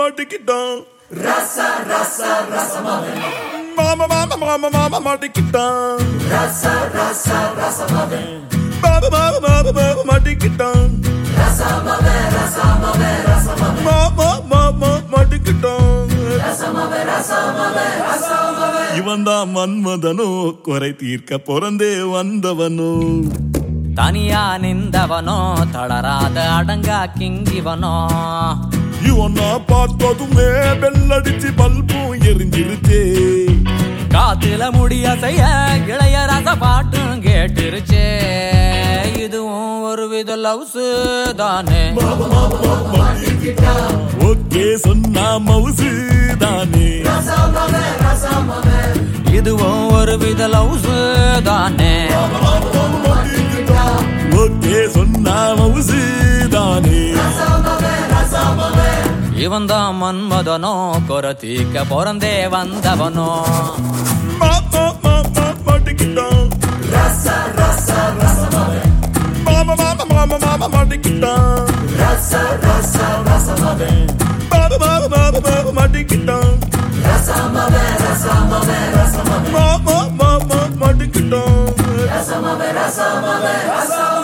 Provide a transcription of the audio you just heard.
மாட்டிக்கிட்டான் மாமா மாமா மாமா மாமா மாட்டிக்கிட்டான் பாபா பாபா பாபா பாபா மாட்டிக்கிட்டான் மாமா மாமா மாட்டிக்கிட்டான் இவன் தான் மன்மதனோ குறை தீர்க்க பிறந்தே வந்தவனோ தனியா நின்றவனோ தளராத அடங்கா கிங்கிவனோ இவனா பார்த்ததுமே பெல்லடிச்சு பல்பும் எரிஞ்சிருச்சே காத்துல முடிய செய்ய இளைய ரச பாட்டும் கேட்டுருச்சே இதுவும் ஒரு வித லவ்ஸ் தானே ஓகே சொன்னா மவுசு தானே இதுவும் ஒரு வித லவ்ஸ் தானே ஓகே சொன்னா மவுசு தானே இவன் தான் மன்மதனோ கொரத்தீக்க பிறந்தே வந்தவனோ மாமா மாமா மாட்டிக்கிட்டான் மாமா மாமா மாமா மாமா மாட்டிக்கிட்டான் பாபா பாபா பாபா பாபா மாட்டிக்கிட்டான் மாமா மாமா மாட்டிக்கிட்டான்